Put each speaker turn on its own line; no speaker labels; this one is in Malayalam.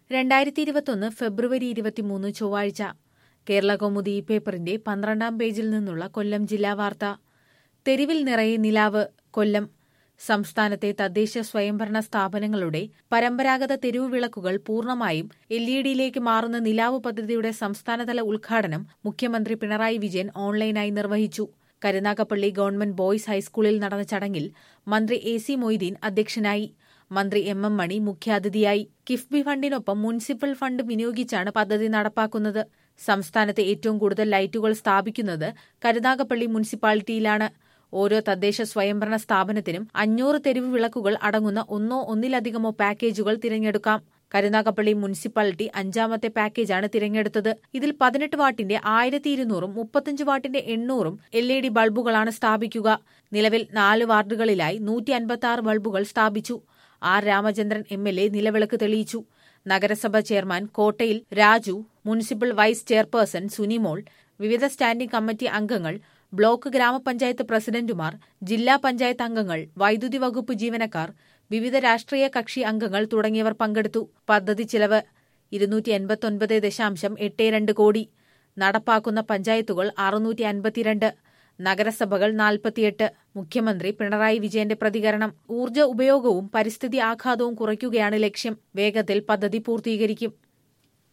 രണ്ടായിരത്തി ഇരുപത്തൊന്ന് ഫെബ്രുവരി ഇരുപത്തിമൂന്ന് ചൊവ്വാഴ്ച കേരള കൗമുദി ഈ പേപ്പറിന്റെ പന്ത്രണ്ടാം പേജിൽ നിന്നുള്ള കൊല്ലം ജില്ലാ വാർത്ത തെരുവിൽ നിറയെ നിലാവ് കൊല്ലം സംസ്ഥാനത്തെ തദ്ദേശ സ്വയംഭരണ സ്ഥാപനങ്ങളുടെ പരമ്പരാഗത തെരുവ് വിളക്കുകൾ പൂർണ്ണമായും എൽ ഇ ഡിയിലേക്ക് മാറുന്ന നിലാവ് പദ്ധതിയുടെ സംസ്ഥാനതല ഉദ്ഘാടനം മുഖ്യമന്ത്രി പിണറായി വിജയൻ ഓൺലൈനായി നിർവഹിച്ചു കരുനാഗപ്പള്ളി ഗവൺമെന്റ് ബോയ്സ് ഹൈസ്കൂളിൽ നടന്ന ചടങ്ങിൽ മന്ത്രി എ സി മൊയ്തീൻ അധ്യക്ഷനായി മന്ത്രി എം എം മണി മുഖ്യാതിഥിയായി കിഫ്ബി ഫണ്ടിനൊപ്പം മുനിസിപ്പൽ ഫണ്ട് വിനിയോഗിച്ചാണ് പദ്ധതി നടപ്പാക്കുന്നത് സംസ്ഥാനത്തെ ഏറ്റവും കൂടുതൽ ലൈറ്റുകൾ സ്ഥാപിക്കുന്നത് കരുനാഗപ്പള്ളി മുനിസിപ്പാലിറ്റിയിലാണ് ഓരോ തദ്ദേശ സ്വയംഭരണ സ്ഥാപനത്തിനും അഞ്ഞൂറ് തെരുവ് വിളക്കുകൾ അടങ്ങുന്ന ഒന്നോ ഒന്നിലധികമോ പാക്കേജുകൾ തിരഞ്ഞെടുക്കാം കരുനാഗപ്പള്ളി മുനിസിപ്പാലിറ്റി അഞ്ചാമത്തെ പാക്കേജാണ് തിരഞ്ഞെടുത്തത് ഇതിൽ പതിനെട്ട് വാട്ടിന്റെ ആയിരത്തി ഇരുന്നൂറും മുപ്പത്തഞ്ച് വാട്ടിന്റെ എണ്ണൂറും എൽ ഇ ഡി ബൾബുകളാണ് സ്ഥാപിക്കുക നിലവിൽ നാല് വാർഡുകളിലായി നൂറ്റി അൻപത്തി ആറ് ബൾബുകൾ സ്ഥാപിച്ചു R Ramachandran M L A നിലവിളക്ക് തെളിയിച്ചു നഗരസഭ chairman Kottayil Raju municipal vice chairperson Sunimol വിവിധ സ്റ്റാൻഡിംഗ് കമ്മിറ്റി അംഗങ്ങൾ ബ്ലോക്ക് ഗ്രാമപഞ്ചായത്ത് പ്രസിഡന്റുമാർ ജില്ലാ പഞ്ചായത്ത് അംഗങ്ങൾ വൈദ്യുതി വകുപ്പ് ജീവനക്കാർ വിവിധ രാഷ്ട്രീയ കക്ഷി അംഗങ്ങൾ തുടങ്ങിയവർ പങ്കെടുത്തു പദ്ധതി ചിലവ് ഇരുന്നൂറ്റി എൺപത്തൊൻപത് ദശാംശം എട്ട് രണ്ട് കോടി നടപ്പാക്കുന്ന പഞ്ചായത്തുകൾ അറുന്നൂറ്റി അൻപത്തിരണ്ട് നഗരസഭകൾ നാൽപ്പത്തിയെട്ട് മുഖ്യമന്ത്രി പിണറായി വിജയന്റെ പ്രതികരണം ഊർജ്ജ ഉപയോഗവും പരിസ്ഥിതി ആഘാതവും കുറയ്ക്കുകയാണ് ലക്ഷ്യം വേഗത്തിൽ പദ്ധതി പൂർത്തീകരിക്കും